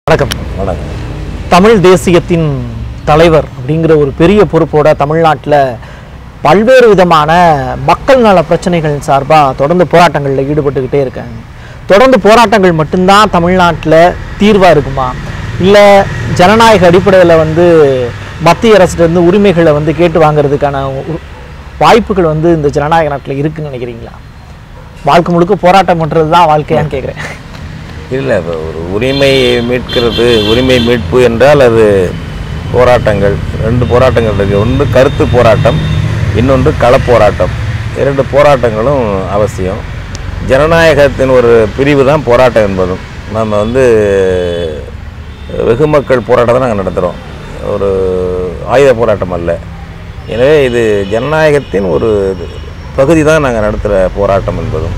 வணக்கம் வணக்கம் தமிழ் தேசியத்தின் தலைவர் அப்படிங்கிற ஒரு பெரிய பொறுப்போட தமிழ்நாட்டில் பல்வேறு விதமான மக்கள் நல பிரச்சனைகள் சார்பாக தொடர்ந்து போராட்டங்களில் ஈடுபட்டுக்கிட்டே இருக்காங்க தொடர்ந்து போராட்டங்கள் மட்டும்தான் தமிழ்நாட்டில் தீர்வாக இருக்குமா இல்லை ஜனநாயக அடிப்படையில் வந்து மத்திய அரசுலேருந்து உரிமைகளை வந்து கேட்டு வாங்குறதுக்கான உ- வாய்ப்புகள் வந்து இந்த ஜனநாயக நாட்டில் இருக்குன்னு நினைக்கிறீங்களா வாழ்க்கை முழுக்க போராட்டம் பண்ணுறது தான் வாழ்க்கையான்னு கேட்குறேன் இல்லை இப்போ ஒரு உரிமை மீட்கிறது உரிமை மீட்பு என்றால் அது போராட்டங்கள் ரெண்டு போராட்டங்கள் இருக்குது ஒன்று கருத்து போராட்டம் இன்னொன்று களப்போராட்டம் இரண்டு போராட்டங்களும் அவசியம் ஜனநாயகத்தின் ஒரு பிரிவு தான் போராட்டம் என்பதும் நம்ம வந்து வெகு மக்கள் போராட்டத்தை நாங்கள் நடத்துகிறோம் ஒரு ஆயுத போராட்டம் அல்ல எனவே இது ஜனநாயகத்தின் ஒரு பகுதி தான் நாங்கள் நடத்துகிற போராட்டம் என்பதும்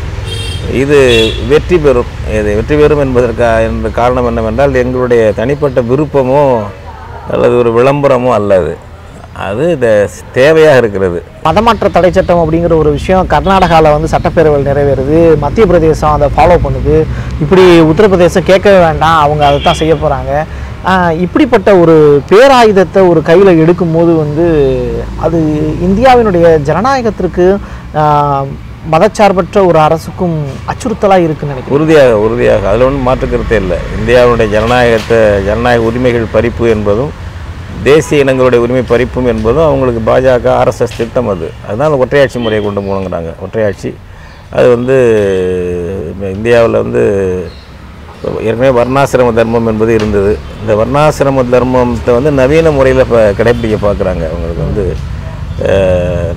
இது வெற்றி பெறும் இது வெற்றி பெறும் என்பதற்கா என்ற காரணம் என்னவென்றால் எங்களுடைய தனிப்பட்ட விருப்பமோ அல்லது ஒரு விளம்பரமோ அல்ல அது அது தே- தேவையாக இருக்கிறது மதமாற்ற தடை சட்டம் அப்படிங்கிற ஒரு விஷயம் கர்நாடகாவில் வந்து சட்டப்பேரவையில் நிறைவேறுது மத்திய பிரதேசம் அதை ஃபாலோ பண்ணுது இப்படி உத்தரப்பிரதேசம் கேட்கவே வேண்டாம் அவங்க அதை தான் செய்ய போகிறாங்க இப்படிப்பட்ட ஒரு பேராயுதத்தை ஒரு கையில் எடுக்கும்போது வந்து அது இந்தியாவினுடைய ஜனநாயகத்திற்கு ஆஹ், மதச்சார்பற்ற ஒரு அரசுக்கும் அச்சுறுத்தலாக இருக்குன்னு நினைக்கிறேன் உறுதியாக உறுதியாக அதில் ஒன்றும் மாற்று கருத்தே இல்லை இந்தியாவுடைய ஜனநாயகத்தை ஜனநாயக உரிமைகள் பறிப்பு என்பதும் தேசிய இனங்களுடைய உரிமை பறிப்பும் என்பதும் அவங்களுக்கு பாஜக ஆர்எஸ்எஸ் திட்டம் அது அதுதான் அந்த ஒற்றையாட்சி முறையை கொண்டு போகணுங்கிறாங்க ஒற்றையாட்சி அது வந்து இந்தியாவில் வந்து ஏற்கனவே வர்ணாசிரம தர்மம் என்பது இருந்தது இந்த வர்ணாசிரம தர்மத்தை வந்து நவீன முறையில் இப்போ கடைப்பிடிக்க பார்க்குறாங்க அவங்களுக்கு வந்து அஹ்,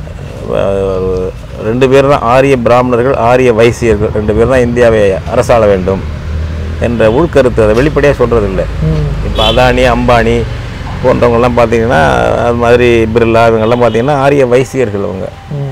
அஹ், ரெண்டு பேர் தான் ஆரிய பிராமணர்கள் ஆரிய வைசியர்கள் ரெண்டு பேர் தான் இந்தியாவை அரசாள வேண்டும் என்ற உள்கருத்து அதை வெளிப்படையாக சொல்கிறதில்ல இப்போ அதானி அம்பானி போன்றவங்கெல்லாம் பார்த்தீங்கன்னா அது மாதிரி பிர்லா இவங்கெல்லாம் பார்த்தீங்கன்னா ஆரிய வைசியர்கள் அவங்க ம்.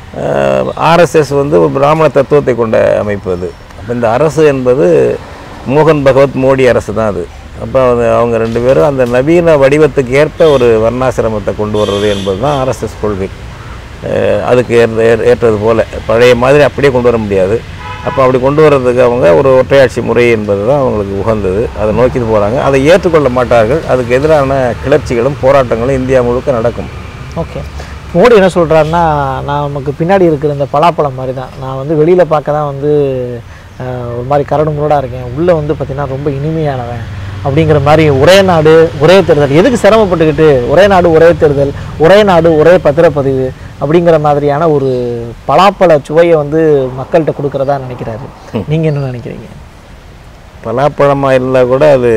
ஆர்எஸ்எஸ் வந்து ஒரு பிராமண தத்துவத்தை கொண்ட அமைப்பு அது அப்போ இந்த அரசு என்பது மோகன் பகவத் மோடி அரசு தான் அது அப்போ அது அவங்க ரெண்டு பேரும் அந்த நவீன வடிவத்துக்கு ஏற்ப ஒரு வர்ணாசிரமத்தை கொண்டு வர்றது என்பது தான் ஆர்எஸ்எஸ் கொள்கை அஹ் அதுக்கு ஏற்ற ஏற்- ஏற்றது போல் பழைய மாதிரி அப்படியே கொண்டு வர முடியாது அப்போ அப்படி கொண்டு வர்றதுக்கு அவங்க ஒரு ஒற்றையாட்சி முறை என்பது தான் அவங்களுக்கு உகந்தது அதை நோக்கி போகிறாங்க அதை ஏற்றுக்கொள்ள மாட்டார்கள் அதுக்கு எதிரான கிளர்ச்சிகளும் போராட்டங்களும் இந்தியா முழுக்க நடக்கும் ஓகே மோடி என்ன சொல்கிறாருன்னா நான் நமக்கு பின்னாடி இருக்கிற இந்த பலாப்பழம் மாதிரி தான் நான் வந்து வெளியில் பார்க்க தான் வந்து அஹ், ஒரு மாதிரி கரடு முரடாக இருக்கேன் உள்ளே வந்து பார்த்தீங்கன்னா ரொம்ப இனிமையானவன் அப்படிங்கிற மாதிரி ஒரே நாடு ஒரே தேர்தல் எதுக்கு சிரமப்பட்டுக்கிட்டு ஒரே நாடு ஒரே தேர்தல் ஒரே நாடு ஒரே பத்திரப்பதிவு அப்படிங்கிற மாதிரியான ஒரு பலாப்பழ சுவையை வந்து மக்கள்கிட்ட கொடுக்குறதா நினைக்கிறாரு நீங்கள் என்ன நினைக்கிறீங்க பலாப்பழமாக இருந்தால் கூட அது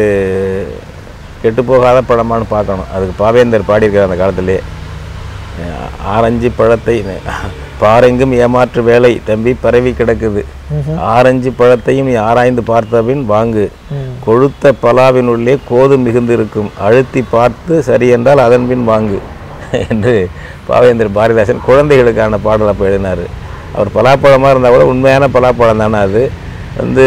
கெட்டு போகாத பழமான்னு பார்க்கணும் அதுக்கு பாவேந்தர் பாடியிருக்கார் அந்த காலத்திலே அஹ் ஆரஞ்சு பழத்தை பாரெங்கும் ஏமாற்று வேலை தம்பி பரவி கிடக்குது ஆரஞ்சு பழத்தையும் நீ ஆராய்ந்து பார்த்தபின் வாங்கு ம். கொழுத்த பலாவினுள்ளே கோது மிகுந்திருக்கும் அழுத்தி பார்த்து சரி என்றால் அதன் பின் வாங்கு என்று பாவேந்தர் பாரதிதாசன் குழந்தைகளுக்கான பாடல் அப்போ எழுதினார் அவர் பலாப்பழமாக இருந்தால் கூட உண்மையான பலாப்பழம் தானே அது வந்து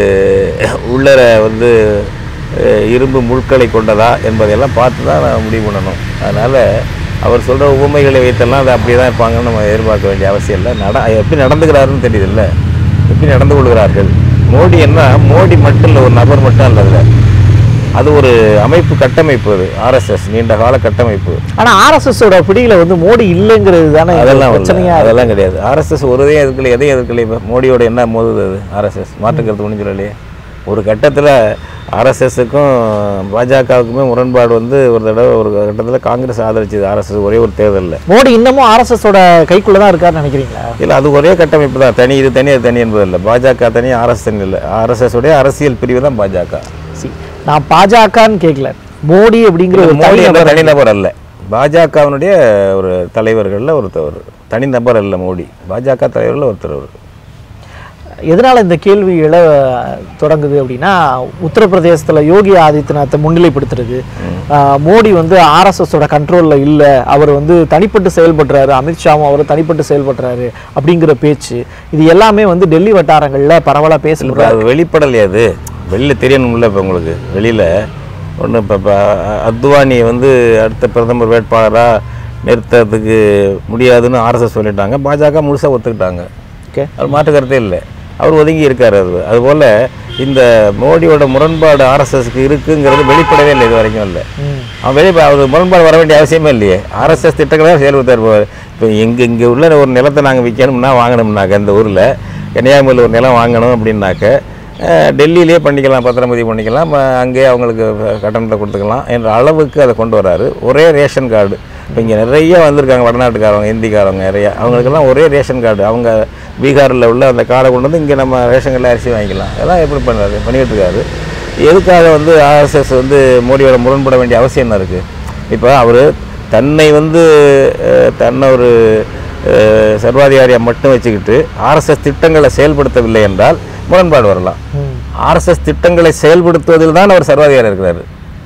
உள்ளர வந்து அஹ், இரும்பு முட்களை கொண்டதா என்பதையெல்லாம் பார்த்து தான் நான் முடிவு பண்ணணும் அதனால் அவர் சொல்கிற உவமைகளை வைத்தெல்லாம் அது அப்படியே தான் இருப்பாங்கன்னு நம்ம எதிர்பார்க்க வேண்டிய அவசியம் இல்லை நட எப்படி நடந்துக்கிறாருன்னு தெரியுதுல்ல எப்படி நடந்து கொள்கிறார்கள் மோடி என்ன மோடி மட்டும் இல்லை ஒரு நபர் மட்டும் இல்லை அதில் அது ஒரு அமைப்பு கட்டமைப்பு அது ஆர்எஸ்எஸ் நீண்ட கால கட்டமைப்பு ஆனால் ஆர்எஸ்எஸோட பிடியில் வந்து மோடி இல்லைங்கிறது தானே அதெல்லாம் இல்லை. பிரச்சனையாக அதெல்லாம் கிடையாது ஆர்எஸ்எஸ் ஒரு இதையும் எதிர்க்கல எதையும் எதிர்க்கல இப்போ மோடியோட என்ன மோதுது அது ஆர்எஸ்எஸ் மாற்றுக்கிறது ஒன்றும் சொல்லலையே ஒரு கட்டத்தில் ஆர்எஸ்எஸ்ஸுக்கும் பாஜகவுக்குமே முரண்பாடு வந்து ஒரு தடவை ஒரு கட்டத்தில் காங்கிரஸ் ஆதரிச்சது ஆர்எஸ்எஸ் ஒரே ஒரு தேர்தலில் மோடி இன்னமும் ஆர்எஸ்எஸோட கைக்குள்ளே தான் இருக்காருன்னு நினைக்கிறீங்களா இல்லை அது ஒரே கட்டமைப்பு தான் தனி இது தனி அது தனி என்பது இல்லை பாஜக தனி ஆர்எஸ் தனி இல்லை ஆர்எஸ்எஸ் உடைய அரசியல் பிரிவு தான் பாஜக சி நான் பாஜகன்னு கேட்கல மோடி அப்படிங்கிற ஒரு மோடி என்ற தனிநபர் தனிநபர் அல்ல பாஜகவினுடைய ஒரு தலைவர்களில் ஒருத்தர் ஒரு தனிநபர் அல்ல மோடி பாஜக தலைவரில் ஒருத்தர் அவர் எதனால இந்த கேள்வி எழ தொடங்குது அப்படின்னா உத்தரப்பிரதேசத்துல யோகி ஆதித்யநாத்தை முன்னிலைப்படுத்துறது ஆஹ் மோடி வந்து ஆர்எஸ்எஸோட கண்ட்ரோல்ல இல்ல அவர் வந்து தனிப்பட்டு செயல்படுறாரு அமித்ஷாவும் அவர் தனிப்பட்டு செயல்படுறாரு அப்படிங்கிற பேச்சு இது எல்லாமே வந்து டெல்லி வட்டாரங்கள்ல பரவலா இப்போ பேசப்படுறாரு அது வெளிப்படலையே அது வெளியில் தெரியணும்ல இப்போ உங்களுக்கு வெளியில் ஒன்று இப்போ இப்போ அத்வானி வந்து அடுத்த பிரதமர் வேட்பாளராக நிறுத்தறதுக்கு முடியாதுன்னு ஆர்எஸ்எஸ் சொல்லிட்டாங்க பாஜக முழுசாக ஒத்துக்கிட்டாங்க ஓகே அது மாற்று கருத்தே இல்லை அவர் ஒதுங்கி இருக்கார் அது அதுபோல் இந்த மோடியோட முரண்பாடு ஆர்எஸ்எஸ்க்கு இருக்குங்கிறது வெளிப்படவே இல்லை இது வரைக்கும் இல்லை ம் அவன் வெளியே அவர் முரண்பாடு வர வேண்டிய அவசியமே இல்லையே ஆர்எஸ்எஸ் திட்டங்களை தான் செயல்படுத்தார் போவார் இப்போ இங்கே இங்கே உள்ள ஒரு நிலத்தை நாங்கள் விற்கணும்னா வாங்கணும்னாக்க இந்த ஊரில் கன்னியாகுமரியில் ஒரு நிலம் வாங்கணும் அப்படின்னாக்க அஹ், டெல்லியிலே பண்ணிக்கலாம் பத்திரமதிவு பண்ணிக்கலாம் ம, அங்கேயே அவங்களுக்கு கட்டணத்தை கொடுத்துக்கலாம் என்ற அளவுக்கு அதை கொண்டு வராரு ஒரே ரேஷன் கார்டு இப்போ இங்கே நிறைய வந்திருக்காங்க வடநாட்டுக்காரவங்க ஹிந்திக்காரவங்க நிறைய அவங்களுக்கெல்லாம் ஒரே ரேஷன் கார்டு அவங்க பீகாரில் உள்ள அந்த கார்டை கொண்டு வந்து இங்கே நம்ம ரேஷன் கார்டில் அரிசி வாங்கிக்கலாம் அதெல்லாம் எப்படி பண்ணுறாரு பண்ணிகிட்டு இருக்காரு எதுக்காக வந்து ஆர்எஸ்எஸ் வந்து மோடியோட முரண்பட வேண்டிய அவசியம் என்ன இருக்குது இப்போ அவர் தன்னை வந்து அஹ், தன்னை ஒரு அஹ், சர்வாதிகாரியை மட்டும் வச்சுக்கிட்டு ஆர்எஸ்எஸ் திட்டங்களை செயல்படுத்தவில்லை என்றால் முரண்பாடு வரலாம் ம் ஆர்எஸ்எஸ் திட்டங்களை செயல்படுத்துவதில் தான் அவர் சர்வாதிகாரி இருக்கிறாரு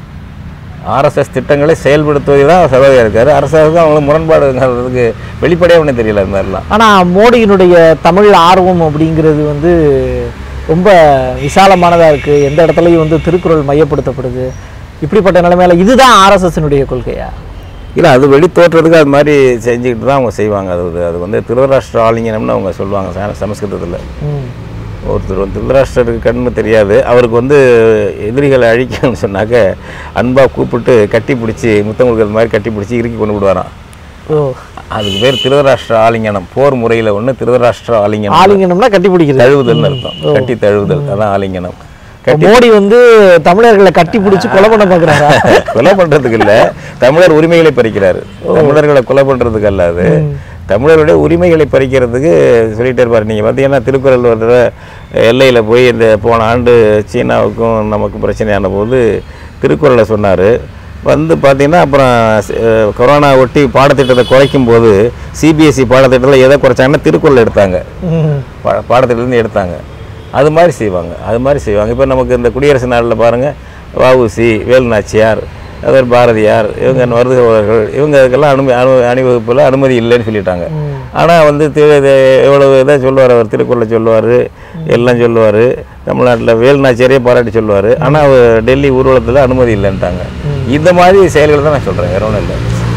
ஆர்எஸ்எஸ் திட்டங்களை செயல்படுத்துவதில் தான் அவர் சர்வாதிகாரி இருக்காரு அரசாங்கம் அவங்களுக்கு முரண்பாடுங்கிறதுக்கு வெளிப்படையாக ஒன்றும் தெரியல அது மாதிரிலாம் ஆனால் மோடியினுடைய தமிழ் ஆர்வம் அப்படிங்கிறது வந்து ரொம்ப விசாலமானதாக இருக்குது எந்த இடத்துலையும் வந்து திருக்குறள் மையப்படுத்தப்படுது இப்படிப்பட்ட நிலைமையில இதுதான் ஆர்எஸ்எஸ்னுடைய கொள்கையா இல்லை அது வெளி தோற்றத்துக்கு அது மாதிரி செஞ்சுக்கிட்டு தான் அவங்க செய்வாங்க அது வந்து- அது வந்து திருவராஷ்டிர ஆலிங்கனம்னு அவங்க சொல்லுவாங்க ச- சமஸ்கிருதத்தில் ம் ஒருத்தர் வந்து திருதராஷ்டிரருக்கு கண்ணு தெரியாது அவருக்கு வந்து எதிரிகளை அழிக்கணும்னு சொன்னாக்க அன்பாக கூப்பிட்டு கட்டி பிடிச்சி முத்தம் கொடுக்குறது மாதிரி கட்டி பிடிச்சி இறுக்கி கொண்டு விடுவாராம் ஓ அதுக்கு பேர் திருதராஷ்டிர ஆலிங்கனம் போர் முறையில் ஒன்று திருதராஷ்டிர ஆலிங்கனம் ஆலிங்கனம்னா கட்டி பிடிக்கிறது தழுவுதல்னு அர்த்தம் கட்டி தழுவுதல் அதான் ஆலிங்கனம் இப்ப மோடி வந்து தமிழர்களை கட்டி பிடிச்சி கொலை பண்ண பார்க்குறாரா கொலை பண்றதுக்கு இல்ல தமிழர் உரிமைகளை பறிக்கிறாரு தமிழர்களை கொலை பண்றதுக்கு அல்லாது தமிழருடைய உரிமைகளை பறிக்கிறதுக்கு சொல்லிட்டே இருப்பாரு நீங்க பார்த்தீங்கன்னா திருக்குறள் ஒரு தடவை எல்லையில போய் இந்த போன ஆண்டு சீனாவுக்கும் நமக்கு பிரச்சனையான போது திருக்குறளை சொன்னாரு வந்து பார்த்தீங்கன்னா அப்புறம் அஹ், கொரோனா ஒட்டி பாடத்திட்டத்தை குறைக்கும் போது சிபிஎஸ்சி பாடத்திட்டத்தில் எதை குறைச்சாங்கன்னா திருக்குறள் எடுத்தாங்க ம் பா பாடத்திட்டத்துலேருந்து எடுத்தாங்க அது மாதிரி செய்வாங்க அது மாதிரி செய்வாங்க இப்போ நமக்கு இந்த குடியரசு நாளில் பாருங்கள் வஉசி வேலுநாச்சியார் அதர் பாரதியார் இவங்க மருதுகோளர்கள் இவங்க இதுக்கெல்லாம் அனுமதி அனு அணிவகுப்பில் அனுமதி இல்லைன்னு சொல்லிட்டாங்க ஆனால் வந்து திரு இது எவ்வளவு இதை சொல்லுவார் அவர் திருக்குறளை சொல்லுவார் எல்லாம் சொல்லுவார் தமிழ்நாட்டில் வேலுநாச்சியாரே பாராட்டி சொல்லுவார் ஆனால் அவர் டெல்லி ஊர்வலத்தில் அனுமதி இல்லைன்ட்டாங்க இந்த மாதிரி செயல்கள் தான் நான் சொல்கிறேன் வேற ஒன்றும் இல்லை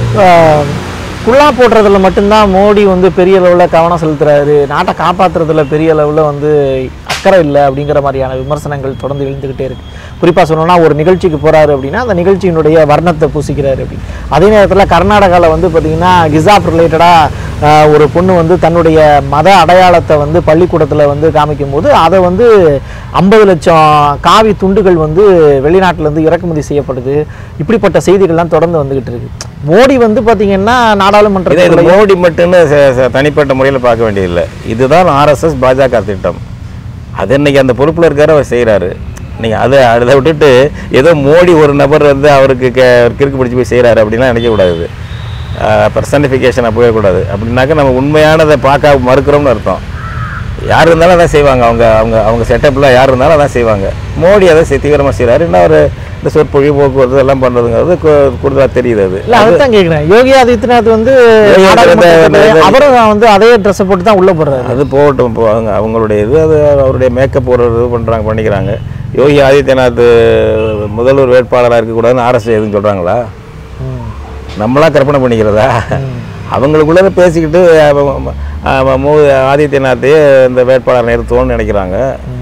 ஆஹ் குல்லா போடுறதுல மட்டும்தான் மோடி வந்து பெரிய அளவில் கவனம் செலுத்துறாரு நாட்டை காப்பாத்துறதுல பெரிய அளவில் வந்து அக்கறை இல்லை அப்படிங்கிற மாதிரியான விமர்சனங்கள் தொடர்ந்து எழுந்துக்கிட்டே இருக்கு குறிப்பாக சொல்லணும்னா ஒரு நிகழ்ச்சிக்கு போறாரு அப்படின்னா அந்த நிகழ்ச்சியினுடைய வர்ணத்தை பூசிக்கிறாரு அப்படின்னு அதே நேரத்தில் கர்நாடகாவில் வந்து பார்த்தீங்கன்னா கிசாப் ரிலேட்டடாக ஒரு பொண்ணு வந்து தன்னுடைய மத அடையாளத்தை வந்து பள்ளிக்கூடத்தில் வந்து காமிக்கும் போது அதை வந்து ஐம்பது லட்சம் காவி துண்டுகள் வந்து வெளிநாட்டிலேருந்து இறக்குமதி செய்யப்படுது இப்படிப்பட்ட செய்திகள்லாம் தொடர்ந்து வந்துகிட்டு இருக்கு மோடி வந்து பார்த்தீங்கன்னா இதை இது நாடாளுமன்றத்தில் மோடி மட்டும்னு ச- ச- தனிப்பட்ட முறையில் பார்க்க வேண்டியதில்லை இதுதான் ஆர்எஸ்எஸ் பாஜக திட்டம் அது இன்னைக்கு அந்த பொறுப்பில் இருக்காரு அவர் செய்கிறாரு நீங்கள் அதை அதை விட்டுட்டு ஏதோ மோடி ஒரு நபர் வந்து அவருக்கு கே கிறுக்கு பிடிச்சி போய் செய்கிறாரு அப்படின்லாம் நினைக்கக்கூடாது பர்சனிஃபிகேஷனாக போயிடக்கூடாது அப்படின்னாக்க நம்ம உண்மையானதை பார்க்க மறுக்கிறோம்னு அர்த்தம் யார் இருந்தாலும் அதான் செய்வாங்க அவங்க அவங்க அவங்க செட்டப்பில் யார் இருந்தாலும் அதான் செய்வாங்க மோடி அதை செ- தீவிரமா செய்கிறாரு இன்னும் அவர் இந்த சொற்பொழிவு போக்குவரத்து எல்லாம் பண்ணுறதுங்கிறது கூடுதலாக தெரியுது அது இல்ல அதுதான் கேக்குறேன் யோகி ஆதித்யநாத் வந்து யோகி ஆதித்யநாத் நாடாளுமன்றத்துல அவரு வந்து அதே ட்ரெஸ்ஸை போட்டு தான் உள்ள போடுறாரு அது போகட்டும் போ அவங்க அவங்களுடைய இது அது அவருடைய மேக்கப் ஒரு இது பண்ணுறாங்க பண்ணிக்கிறாங்க யோகி ஆதித்யநாத் முதல்வர் வேட்பாளராக இருக்கக்கூடாதுன்னு அரசு எதுவும் சொல்கிறாங்களா ம். நம்மளா கற்பனை பண்ணிக்கிறதா அவங்களுக்குள்ளே பேசிக்கிட்டு அவ- அவ- மு ஆதித்யநாத்தையே இந்த வேட்பாளர் நிறுத்துவோம்னு நினைக்கிறாங்க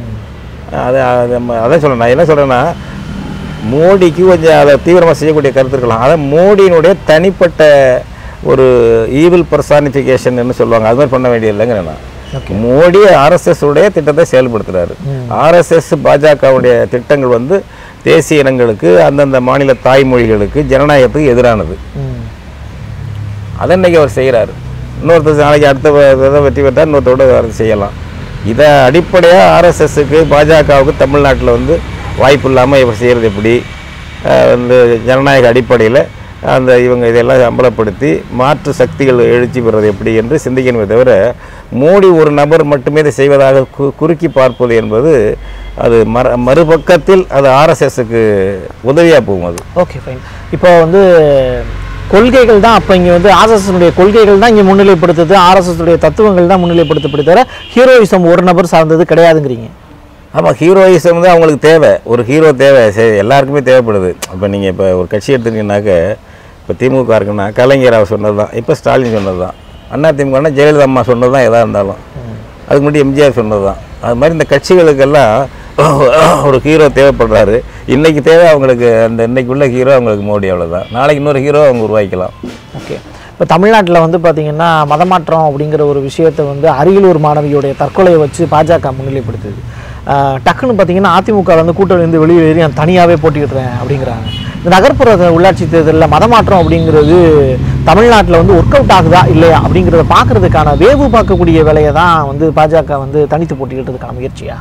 அது அது நம்ம அதான் சொல்கிறேன் நான் என்ன சொல்கிறேன்னா மோடிக்கு கொஞ்சம் அதை தீவிரமாக செய்யக்கூடிய கருத்து இருக்கலாம் அதை மோடியினுடைய தனிப்பட்ட ஒரு ஈவில் பர்சானிஃபிகேஷன் சொல்லுவாங்க அது மாதிரி பண்ண வேண்டியதில்லைங்கிறேன் நான் மோடி ஆர்எஸ்எஸ் உடைய திட்டத்தை செயல்படுத்துறாரு ஆர்எஸ்எஸ் பாஜகவுடைய திட்டங்கள் வந்து தேசிய இனங்களுக்கு அந்தந்த மாநில தாய்மொழிகளுக்கு ஜனநாயகத்துக்கு எதிரானது ம். அதை இன்னைக்கு அவர் செய்கிறாரு இன்னொருத்தர் நாளைக்கு அடுத்த வ- இதை வெற்றி பெற்றால் இன்னொருத்தோட அவர் செய்யலாம் இதை அடிப்படையாக ஆர்எஸ்எஸ்க்கு பாஜகவுக்கு தமிழ்நாட்டில் வந்து வாய்ப்பு இல்லாமல் இவர் செய்கிறது எப்படி அஹ் வந்து ஜனநாயக அடிப்படையில் அந்த இவங்க இதெல்லாம் அம்பலப்படுத்தி மாற்று சக்திகள் எழுச்சி பெறுவது எப்படி என்று சிந்திக்கணுமே தவிர மோடி ஒரு நபர் மட்டுமே இதை செய்வதாக கு குறுக்கி பார்ப்பது என்பது அது மறு மறுபக்கத்தில் அது ஆர்எஸ்எஸ்க்கு உதவியாக போகும் அது ஓகே ஃபைன் இப்போ வந்து கொள்கைகள் தான் அப்போ இங்கே வந்து ஆர்எஸ்எஸ்னுடைய கொள்கைகள் தான் இங்கே முன்னிலைப்படுத்துது ஆர்எஸ்எஸ்னுடைய தத்துவங்கள் தான் முன்னிலைப்படுத்தப்படுது தவிர ஹீரோயிசம் ஒரு நபர் சார்ந்தது கிடையாதுங்கிறீங்க ஆமாம் ஹீரோயிசம் வந்து அவங்களுக்கு தேவை ஒரு ஹீரோ தேவை சரி எல்லாருக்குமே தேவைப்படுது இப்போ நீங்கள் இப்போ ஒரு கட்சி எடுத்துட்டீங்கன்னாக்க இப்போ திமுக இருக்குன்னா கலைஞர் அவர் சொன்னது தான் இப்போ ஸ்டாலின் சொன்னது தான் அண்ணா திமுகனா ஜெயலலிதா அம்மா சொன்னது தான் எதாக இருந்தாலும் அதுக்கு முன்னாடி எம்ஜிஆர் சொன்னது தான் அது மாதிரி இந்த கட்சிகளுக்கெல்லாம் ஒரு ஹீரோ தேவைப்படுறாரு இன்னைக்கு தேவை அவங்களுக்கு அந்த இன்னைக்கு உள்ள ஹீரோ அவங்களுக்கு மோடி அவ்வளவுதான் நாளைக்கு இன்னொரு ஹீரோ அவங்க உருவாக்கிக்கலாம் ஓகே இப்போ தமிழ்நாட்டில் வந்து பார்த்தீங்கன்னா மதமாற்றம் அப்படிங்கிற ஒரு விஷயத்தை வந்து அரியலூர் மாணவியுடைய தற்கொலையை வச்சு பாஜக முன்னிலைப்படுத்துது ஆஹ் டக்குன்னு பார்த்தீங்கன்னா அதிமுக வந்து கூட்டணியிலிருந்து வெளியே ஏறி நான் தனியாகவே போட்டிக்கிட்டுறேன் அப்படிங்கிறாங்க இந்த நகர்ப்புற உள்ளாட்சி தேர்தலில் மதமாற்றம் அப்படிங்கிறது தமிழ்நாட்டில் வந்து ஒர்க் அவுட் ஆகுதா இல்லையா அப்படிங்கிறத பார்க்கறதுக்கான வேவு பார்க்கக்கூடிய வேலையை தான் வந்து பாஜக வந்து தனித்து போட்டிக்கிட்டதுக்கான முயற்சியா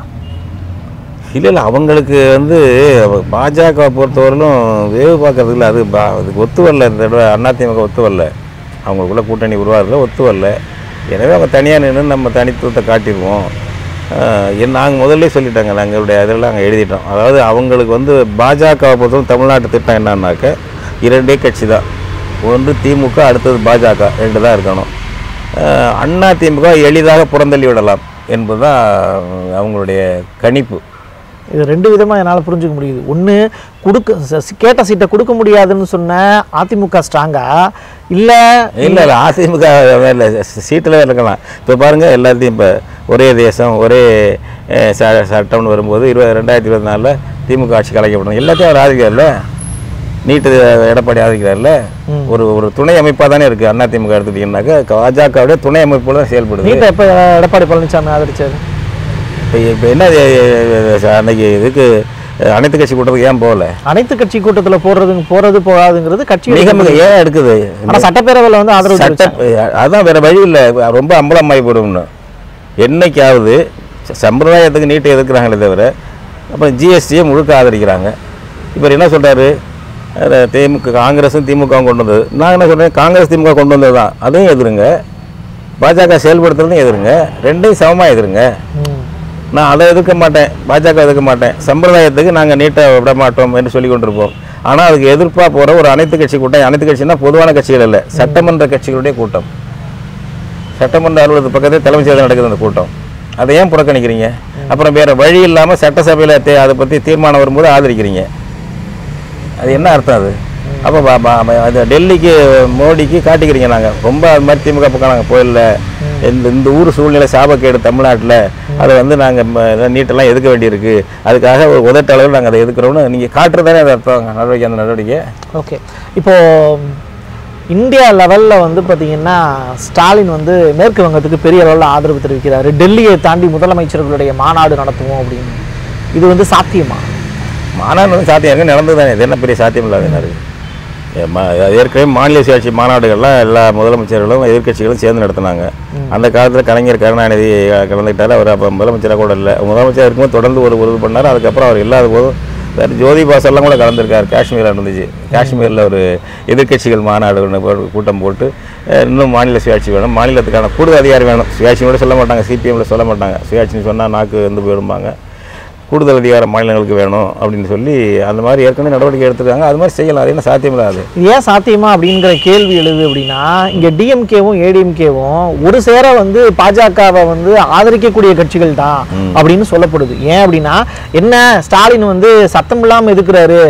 இல்லை இல்லை அவங்களுக்கு வந்து பாஜக பொறுத்தவரையிலும் வேவு பார்க்கறதுல அது பா- அதுக்கு ஒத்து வரல இந்த தடவை அதிமுக ஒத்து வரல அவங்களுக்குள்ள கூட்டணி உருவாகிறதுல ஒத்து வரல எனவே அவங்க தனியாக நின்று நம்ம தனித்துவத்தை காட்டிடுவோம் ஆஹ் என் நாங்கள் முதல்ல சொல்லிட்டாங்க எங்களுடைய இதெல்லாம் நாங்கள் எழுதிட்டோம் அதாவது அவங்களுக்கு வந்து பாஜகவை பொறுத்தவரை தமிழ்நாட்டு திட்டம் என்னன்னாக்க இரண்டே கட்சி தான் ஒன்று திமுக அடுத்தது பாஜக ரெண்டு தான் இருக்கணும் ஆஹ் அண்ணா திமுக எளிதாக புறந்தள்ளி விடலாம் என்பதுதான் அவங்களுடைய கணிப்பு இது ரெண்டு விதமாக என்னால் புரிஞ்சுக்க முடியுது ஒன்று கொடுக்க ச- சி- கேட்ட சீட்டை கொடுக்க முடியாதுன்னு சொன்ன அதிமுக ஸ்ட்ராங்கா இல்லை இல்லை இல்லை அதிமுக இல்லை சீட்டில் இருக்கலாம் இப்போ பாருங்கள் எல்லாத்தையும் இப்போ ஒரே தேசம் ஒரே அஹ், ச- சட்டம்னு வரும்போது இருபது ரெண்டாயிரத்தி இருபத்தி நாலில் திமுக ஆட்சி கலைக்கப்படணும் எல்லாத்தையும் அவர் ஆதரிக்கிறார்ல நீட்டு எடப்பாடி ஆதரிக்கிறார்ல ஒரு ஒரு துணை அமைப்பாக தானே இருக்குது அண்ணா திமுக எடுத்துட்டீங்கன்னாக்கா பாஜகவுடைய துணை அமைப்பில் தான் செயல்படுது நீட்டை எப்போ எடப்பாடி பழனிசாமி ஆதரிச்சாரு இப்போ இப்போ என்ன இது, அன்னைக்கு இதுக்கு அஹ், அனைத்து கட்சி கூட்டத்துக்கு ஏன் போகல அனைத்து கட்சி கூட்டத்தில் போடுறது போறது போகாதுங்கிறது கட்சி மிக மிக ஏன் எடுக்குது ஆனால் சட்டப்பேரவையில் வந்து ஆதரவு சட்ட அதான் வேற வழி இல்லை ரொம்ப அம்பலமாகி போயிடும்னு என்னைக்காவது ச- சம்பிரதாயத்துக்கு நீட்டை எதிர்க்கிறாங்களே தவிர அப்புறம் ஜிஎஸ்டியை முழுக்க ஆதரிக்கிறாங்க இவர் என்ன சொல்றாரு அத திமுக காங்கிரஸும் திமுகவும் கொண்டு வந்தது நான் என்ன சொல்றேன் காங்கிரஸ் திமுக கொண்டு வந்தது தான் அதையும் எதிருங்க பாஜக செயல்படுத்துறதையும் எதிருங்க ரெண்டையும் சமமாக எதிருங்க ம். நான் அதை எதிர்க்க மாட்டேன் பாஜக எதிர்க்க மாட்டேன் சம்பிரதாயத்துக்கு நாங்கள் நீட்டை விட மாட்டோம் என்று சொல்லி கொண்டிருப்போம் ஆனால் அதுக்கு எதிர்ப்பாக போகிற ஒரு அனைத்து கட்சி கூட்டம் அனைத்து கட்சினா பொதுவான கட்சிகள் இல்லை சட்டமன்ற கட்சிகளுடைய கூட்டம் சட்டமன்ற அலுவலகத்து பக்கத்தில் தலைமைச் செயலகம் நடக்குது அந்த கூட்டம் அதை ஏன் புறக்கணிக்கிறீங்க அப்புறம் வேற வழி இல்லாமல் சட்டசபையில் தே அதை பற்றி தீர்மானம் வரும்போது ஆதரிக்கிறீங்க அது என்ன அர்த்தம் அது அப்போ பா- பா- பா- அது டெல்லிக்கு மோடிக்கு காட்டிக்கிறீங்க நாங்கள் ரொம்ப அது மாதிரி திமுக பக்கம் நாங்கள் போயிடல இந்த இந்த ஊர் சூழ்நிலை சாபக்கேடு தமிழ்நாட்டில் அதை வந்து நாங்கள் நீட்டெல்லாம் எதுக்க வேண்டியிருக்கு அதுக்காக ஒரு உதட்ட அளவில் நாங்கள் அதை எதுக்குறோம்னு நீங்கள் காட்டுறதானே அது அர்த்தம் நடவடிக்கை அந்த நடவடிக்கை ஓகே இப்போ இந்தியா லெவலில் வந்து பார்த்தீங்கன்னா ஸ்டாலின் வந்து மேற்கு வங்கத்துக்கு பெரிய அளவில் ஆதரவு தெரிவிக்கிறாரு டெல்லியை தாண்டி முதலமைச்சர்களுடைய மாநாடு நடத்துவோம் அப்படின்னு இது வந்து சாத்தியமா மாநாடு வந்து சாத்தியம் இருக்கு நடந்தது தானே இது என்ன பெரிய சாத்தியம் இல்லாத என்ன இருக்கு ஏ, ம- ஏற்கனவே மாநில சுயாட்சி மாநாடுகள்லாம் எல்லா முதலமைச்சர்களும் எதிர்க்கட்சிகளும் சேர்ந்து நடத்தினாங்க அந்த காலத்தில் கலைஞர் கருணாநிதி அஹ், கலந்துக்கிட்டாரு அவர் அப்போ முதலமைச்சராக கூட இல்லை முதலமைச்சர் இருக்கும்போது தொடர்ந்து ஒரு உறுதி பண்ணார் அதுக்கப்புறம் அவர் இல்லாத போதும் வேறு ஜோதி பாசெல்லாம் கூட கலந்துருக்கார் காஷ்மீரில் இருந்துச்சு காஷ்மீரில் ஒரு எதிர்க்கட்சிகள் மாநாடு ஒன்று போ- கூட்டம் போட்டு அஹ், இன்னும் மாநில சுயாட்சி வேணும் மாநிலத்துக்கான கூடுதல் அதிகாரம் வேணும் சுயாட்சி கூட சொல்ல மாட்டாங்க சிபிஎம்ல சொல்ல மாட்டாங்க சுயாட்சின்னு சொன்னால் நாக்கு வந்து போயிடும்பாங்க கூடுதல் அதிகாரம் மாநிலங்களுக்கு வேணும் அப்படின்னு சொல்லி அந்த மாதிரி ஏற்கனவே நடவடிக்கை எடுத்துருக்காங்க அது மாதிரி செய்யலாம் அது என்ன சாத்தியமில்லாது இது ஏன் சாத்தியமா அப்படிங்கிற கேள்வி எழுது அப்படின்னா இங்க டிஎம்கேவும் ஏடிஎம்கேவும் ஒரு சேர வந்து பாஜகவை வந்து ஆதரிக்கக்கூடிய கட்சிகள் தான் அப்படின்னு சொல்லப்படுது ஏன் அப்படின்னா என்ன ஸ்டாலின் வந்து சத்தம் இல்லாம எதுக்குறாரு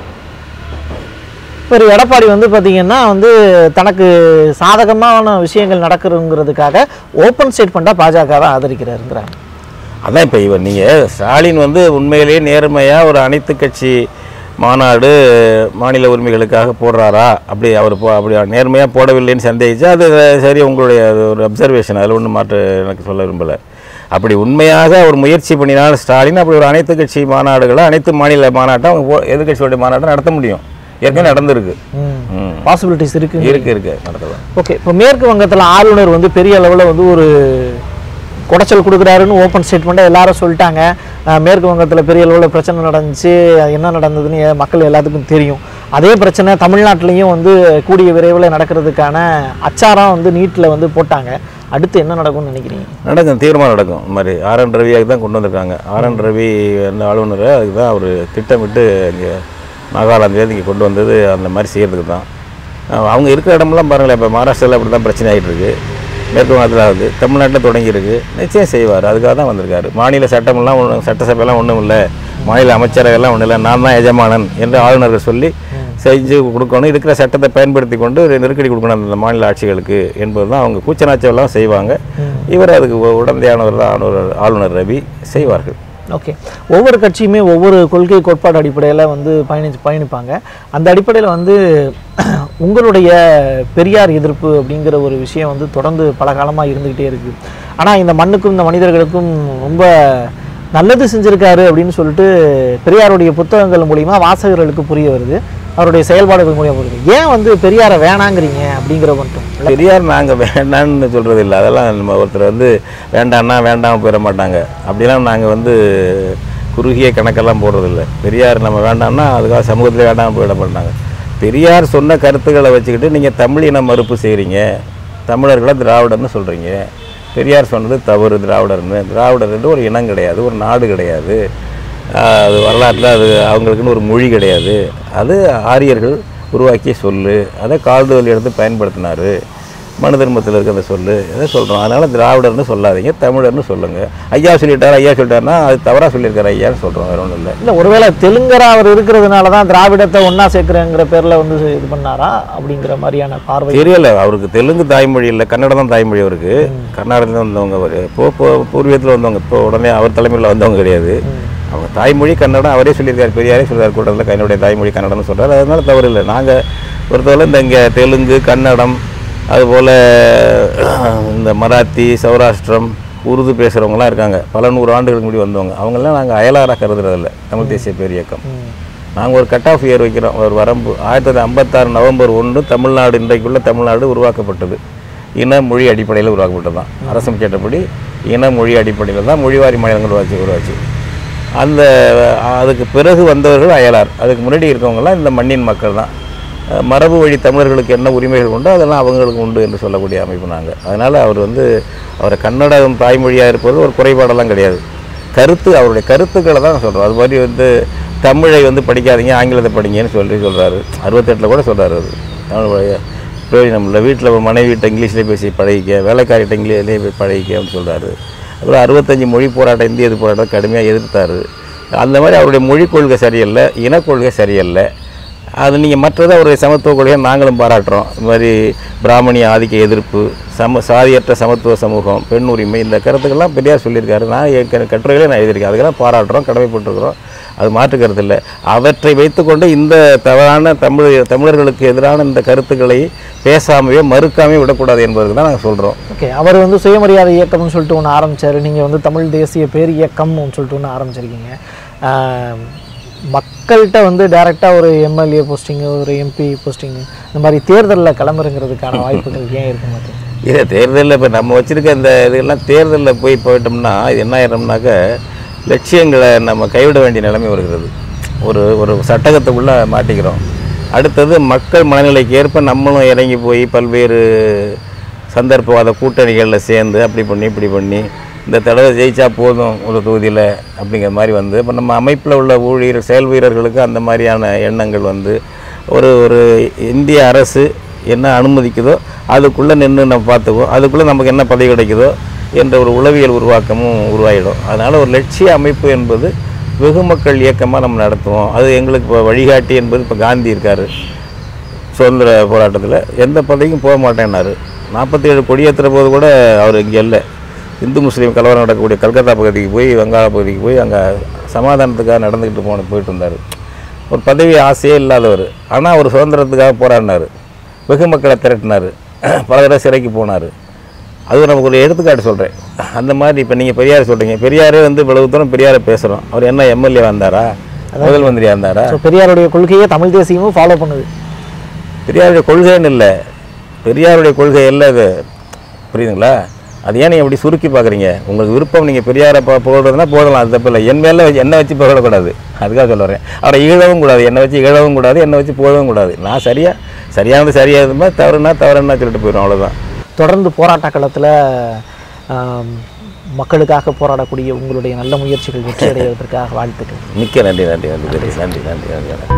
இப்போ எடப்பாடி வந்து பார்த்தீங்கன்னா வந்து தனக்கு சாதகமான விஷயங்கள் நடக்குறதுங்கிறதுக்காக ஓப்பன் ஸ்டேட்மெண்ட்டாக பாஜகவை ஆதரிக்கிறாருங்கிறாங்க அதான் இப்போ இவர் நீங்கள் ஸ்டாலின் வந்து உண்மையிலேயே நேர்மையாக ஒரு அனைத்து கட்சி மாநாடு மாநில உரிமைகளுக்காக போடுறாரா அப்படி அவர் போ அப்படி நேர்மையாக போடவில்லைன்னு சந்தேகிச்சா அது சரி உங்களுடைய அது ஒரு அப்சர்வேஷன் அதில் ஒன்றும் மாற்று எனக்கு சொல்ல விரும்பலை அப்படி உண்மையாக ஒரு முயற்சி பண்ணினால் ஸ்டாலின் அப்படி ஒரு அனைத்து கட்சி மாநாடுகளை அனைத்து மாநில மாநாட்டை அவங்க போ- எதிர்க்கட்சியோடைய மாநாட்டை நடத்த முடியும் ஏற்கனவே நடந்திருக்கு ம். பாசிபிலிட்டிஸ் இருக்கு இருக்கு இருக்கு நடத்தலாம் ஓகே இப்போ மேற்கு வங்கத்தில் ஆளுநர் வந்து பெரிய அளவில் வந்து ஒரு குடைச்சல் கொடுக்குறாருன்னு ஓப்பன் ஸ்டேட்மெண்ட்டாக எல்லாரும் சொல்லிட்டாங்க அஹ் மேற்கு வங்கத்தில் பெரிய அளவில் பிரச்சனை நடந்துச்சு அது என்ன நடந்ததுன்னு எ- மக்கள் எல்லாத்துக்கும் தெரியும் அதே பிரச்சனை தமிழ்நாட்டிலையும் வந்து கூடிய விரைவில் நடக்கிறதுக்கான அச்சாரம் வந்து நீட்டில் வந்து போட்டாங்க அடுத்து என்ன நடக்கும்னு நினைக்கிறீங்க நடக்கும் தீவிரமாக நடக்கும் இந்த மாதிரி ஆர் என் ரவியாக தான் கொண்டு வந்திருக்காங்க ஆர் என் ரவி அந்த ஆளுநரை அதுக்கு தான் அவர் திட்டமிட்டு இங்கே நாகாலாந்துலேருந்து இங்கே கொண்டு வந்தது அந்த மாதிரி செய்கிறதுக்கு தான் அஹ் அவங்க இருக்கிற இடமெல்லாம் பாருங்களேன் இப்போ மகாராஷ்டிராவில் அப்படி தான் பிரச்சனை ஆகிட்டு இருக்கு மேற்கு வங்கத்தில் ஆகுது தமிழ்நாட்டில் தொடங்கியிருக்கு நிச்சயம் செய்வார் அதுக்காக தான் வந்திருக்காரு மாநில சட்டமெல்லாம் ஒன்றும் சட்டசபையெல்லாம் ஒன்றும் இல்லை மாநில அமைச்சரவையெல்லாம் ஒன்றும் இல்லை நான் தான் எஜமானன் என்று ஆளுநர்கள் சொல்லி செஞ்சு கொடுக்கணும் இருக்கிற சட்டத்தை பயன்படுத்தி கொண்டு ஒரு நெருக்கடி கொடுக்கணும் அந்த மாநில ஆட்சிகளுக்கு என்பது தான் அவங்க கூச்சநாச்சம் எல்லாம் செய்வாங்க இவர் அதுக்கு உ- உடந்தையானவர் தான் ஆளுநர் ஆளுநர் ரவி செய்வார்கள் ஓகே ஒவ்வொரு கட்சியுமே ஒவ்வொரு கொள்கை கோட்பாடு அடிப்படையில் வந்து பயணிச்சு பயணிப்பாங்க அந்த அடிப்படையில் வந்து உங்களுடைய பெரியார் எதிர்ப்பு அப்படிங்கிற ஒரு விஷயம் வந்து தொடர்ந்து பல காலமாக இருந்துக்கிட்டே இருக்குது ஆனால் இந்த மண்ணுக்கும் இந்த மனிதர்களுக்கும் ரொம்ப நல்லது செஞ்சிருக்காரு அப்படின்னு சொல்லிட்டு பெரியாருடைய புத்தகங்கள் மூலிமா வாசகர்களுக்கு புரிய வருது அவருடைய செயல்பாடுகள் மூலியமா வருது ஏன் வந்து பெரியாரை வேணாங்கிறீங்க அப்படிங்கிற மட்டும் பெரியார் நாங்கள் வேண்டான்னு சொல்கிறது இல்லை அதெல்லாம் நம்ம ஒருத்தர் வந்து வேண்டாம்னா வேண்டாம் போயிட மாட்டாங்க அப்படிலாம் நாங்கள் வந்து குறுகிய கணக்கெல்லாம் போடுறதில்ல பெரியார் நம்ம வேண்டாம்னா அதுக்காக சமூகத்தில் வேண்டாம் போயிட மாட்டாங்க பெரியார் சொன்ன கருத்துக்களை வச்சுக்கிட்டு நீங்கள் தமிழின மறுப்பு செய்கிறீங்க தமிழர்களை திராவிடர்னு சொல்கிறீங்க பெரியார் சொன்னது தவறு திராவிடர்னு திராவிடர்ன்றது ஒரு இனம் கிடையாது ஒரு நாடு கிடையாது ஆஹ் அது வரலாற்றில் அது அவங்களுக்குன்னு ஒரு மொழி கிடையாது அது ஆரியர்கள் உருவாக்கிய சொல்லு அதை கால்துவல் எடுத்து பயன்படுத்தினார் மனு தர்மத்தில் இருக்க அந்த சொல்லு எதை சொல்கிறோம் அதனால் திராவிடர்னு சொல்லாதீங்க தமிழர்னு சொல்லுங்கள் ஐயா சொல்லிட்டார் ஐயா சொல்லிட்டாருன்னா அது தவறாக சொல்லியிருக்காரு ஐயான்னு சொல்கிறோம் வேற ஒன்றும் இல்லை இல்லை ஒருவேளை தெலுங்கரா அவர் இருக்கிறதுனால தான் திராவிடத்தை ஒன்றா சேர்க்குறேங்கிற பேரில் வந்து இது பண்ணாரா அப்படிங்கிற மாதிரியான பார்வை தெரியல அவருக்கு தெலுங்கு தாய்மொழி இல்லை கன்னடம் தான் தாய்மொழி அவருக்கு கர்நாடகத்தில் வந்தவங்க அவர் இப்போ இப்போ பூர்வீகத்தில் வந்தவங்க இப்போ உடனே அவர் தலைமையில் வந்தவங்க கிடையாது அவங்க தாய்மொழி கன்னடம் அவரே சொல்லியிருக்காரு பெரியாரே சொல்லியிருக்காரு கூட்டத்தில் என்னுடைய தாய்மொழி கன்னடம்னு சொல்றாரு அதனால தவறு இல்லை நாங்கள் பொறுத்தவரை இந்த இங்கே தெலுங்கு கன்னடம் அதுபோல் இந்த மராத்தி சௌராஷ்டிரம் உருது பேசுகிறவங்களாம் இருக்காங்க பல நூறு ஆண்டுகளுக்கு முன்னாடி வந்தவங்க அவங்கெல்லாம் நாங்கள் அயலாராக கருதுறதில்ல தமிழ் தேசிய பேரியக்கம் நாங்கள் ஒரு கட் ஆஃப் இயர் வைக்கிறோம் ஒரு வரம்பு ஆயிரத்தி தொள்ளாயிரத்தி ஐம்பத்தாறு நவம்பர் ஒன்று தமிழ்நாடு இன்றைக்குள்ள தமிழ்நாடு உருவாக்கப்பட்டது இன மொழி அடிப்படையில் உருவாக்கப்பட்டது தான் அரசமைச்சட்டப்படி சட்டப்படி இன மொழி அடிப்படையில் தான் மொழிவாரி மாநிலங்கள் உருவாச்சு உருவாச்சு அந்த அதுக்கு பிறகு வந்தவர்கள் அயலார் அதுக்கு முன்னாடி இருக்கவங்கலாம் இந்த மண்ணின் மக்கள் தான் அஹ் மரபு வழி தமிழர்களுக்கு என்ன உரிமைகள் உண்டோ அதெல்லாம் அவங்களுக்கு உண்டு என்று சொல்லக்கூடிய அமைப்பு நாங்கள் அதனால் அவர் வந்து அவரை கன்னடம் தாய்மொழியாக இருப்பது ஒரு குறைபாடெல்லாம் கிடையாது கருத்து அவருடைய கருத்துக்களை தான் சொல்கிறோம் அது மாதிரி வந்து தமிழை வந்து படிக்காதீங்க ஆங்கிலத்தை படிங்கன்னு சொல்லி சொல்கிறாரு அறுபத்தெட்டில் கூட சொல்கிறாரு அது தமிழ் வழியா பிரயோஜனம் இல்லை வீட்டில் மனைவிட்ட இங்கிலீஷ்லேயே பேசி பழகிக்க வேலைக்காரிட்ட இங்கிலீஷ்லேயே போய் பழகிக்க அப்படின்னு சொல்கிறாரு அப்புறம் அறுபத்தஞ்சு மொழி போராட்டம் இந்திய எதிர்ப்பு போராட்டம் கடுமையாக எதிர்த்தார் அந்த மாதிரி அவருடைய மொழிக் கொள்கை சரியில்லை இனக்கொள்கை சரியில்லை அது நீங்கள் மற்றது அவருடைய சமத்துவ கொள்கையை நாங்களும் பாராட்டுறோம் இது மாதிரி பிராமணிய ஆதிக்க எதிர்ப்பு சம சாதியற்ற சமத்துவ சமூகம் பெண் உரிமை இந்த கருத்துக்கள்லாம் பெரியார் சொல்லியிருக்காரு நான் என் க- கட்டுரைகளே நான் எழுதியிருக்கேன் அதுக்கெல்லாம் பாராட்டுறோம் கடமைப்பட்டிருக்கிறோம் அது மாற்று கருத்து இல்லை அவற்றை வைத்துக்கொண்டு இந்த தவறான தமிழ் தமிழர்களுக்கு எதிரான இந்த கருத்துக்களை பேசாமையோ மறுக்காமையோ விடக்கூடாது என்பதுக்கு தான் நாங்கள் சொல்கிறோம் ஓகே அவர் வந்து சுயமரியாதை இயக்கம்னு சொல்லிட்டு ஒன்று ஆரம்பிச்சாரு நீங்கள் வந்து தமிழ் தேசிய பேர் இயக்கம்னு சொல்லிட்டு ஒன்று ஆரம்பிச்சிருக்கீங்க ஆஹ் மக்கள்கிட்ட வந்து டைரெக்டாக ஒரு எம்எல்ஏ போஸ்டிங்கு ஒரு எம்பி போஸ்டிங்கு இந்த மாதிரி தேர்தலில் கிளம்புறங்கிறதுக்கான வாய்ப்புகள் ஏன் இருக்க மாட்டேங்குது இல்லை தேர்தலில் இப்போ நம்ம வச்சுருக்க இந்த இதெல்லாம் தேர்தலில் போய் போயிட்டோம்னா இது என்ன ஆயிடும்னாக்க லட்சியங்களை நம்ம கைவிட வேண்டிய நிலைமை வருகிறது ஒரு ஒரு சட்டகத்துக்குள்ளே மாட்டிக்கிறோம் அடுத்தது மக்கள் மனநிலைக்கு ஏற்ப நம்மளும் இறங்கி போய் பல்வேறு சந்தர்ப்பவாத கூட்டணிகளில் சேர்ந்து அப்படி பண்ணி இப்படி பண்ணி இந்த தடவை ஜெயிச்சா போதும் ஒரு தொகுதியில் அப்படிங்கிற மாதிரி வந்து இப்போ நம்ம அமைப்பில் உள்ள ஊழியர் செயல் வீரர்களுக்கு அந்த மாதிரியான எண்ணங்கள் வந்து ஒரு ஒரு இந்திய அரசு என்ன அனுமதிக்குதோ அதுக்குள்ளே நின்று நம்ம பார்த்துக்குவோம் அதுக்குள்ளே நமக்கு என்ன பதவி கிடைக்குதோ என்ற ஒரு உளவியல் உருவாக்கமும் உருவாகிடும் அதனால் ஒரு லட்சிய அமைப்பு என்பது வெகு மக்கள் இயக்கமாக நம்ம நடத்துவோம் அது எங்களுக்கு இப்போ வழிகாட்டி என்பது இப்போ காந்தி இருக்கார் சுதந்திர போராட்டத்தில் எந்த பதவிக்கும் போக மாட்டேன்னாரு நாற்பத்தி ஏழு கொடியேற்றுற போது கூட அவர் இங்கே இல்லை இந்து முஸ்லீம் கலவரம் நடக்கக்கூடிய கல்கத்தா பகுதிக்கு போய் வங்காள பகுதிக்கு போய் அங்கே சமாதானத்துக்காக நடந்துக்கிட்டு போன போயிட்டு இருந்தார் ஒரு பதவி ஆசையே இல்லாதவர் ஆனால் அவர் சுதந்திரத்துக்காக போராடினார் வெகு மக்களை திரட்டினார் பல தடவை சிறைக்கு போனார் அது நமக்கு ஒரு எடுத்துக்காட்டு சொல்கிறேன் அந்த மாதிரி இப்போ நீங்கள் பெரியார் சொல்கிறீங்க பெரியாரே வந்து இவ்வளவு தூரம் பெரியாரை பேசுகிறோம் அவர் என்ன எம்எல்ஏ வந்தாரா முதல் மந்திரியாக இருந்தாரா ஸோ பெரியாருடைய கொள்கையை தமிழ் தேசியமும் ஃபாலோ பண்ணுது பெரியாருடைய கொள்கைன்னு இல்லை பெரியாருடைய கொள்கை இல்லை அது புரியுதுங்களா அது ஏன் நீங்கள் அப்படி சுருக்கி பார்க்குறீங்க உங்களுக்கு விருப்பம் நீங்கள் பெரியாரை பா போடுறதுனா போடலாம் அது தப்பு இல்லை என் மேலே வச்சு என்னை வச்சு போடக்கூடாது அதுக்காக சொல்ல வரேன் அவரை இழவும் கூடாது என்னை வச்சு இழவும் கூடாது என்னை வச்சு போடவும் கூடாது நான் சரியா சரியானது சரியானதுமா தவறுனா தவறுன்னா சொல்லிட்டு போயிடும் அவ்வளோதான் தொடர்ந்து போராட்ட களத்தில் மக்களுக்காக போராடக்கூடிய உங்களுடைய நல்ல முயற்சிகள் வெற்றி அடைவதற்காக வாழ்த்துக்கள் மிக்க நன்றி நன்றி நன்றி நன்றி நன்றி நன்றி நன்றி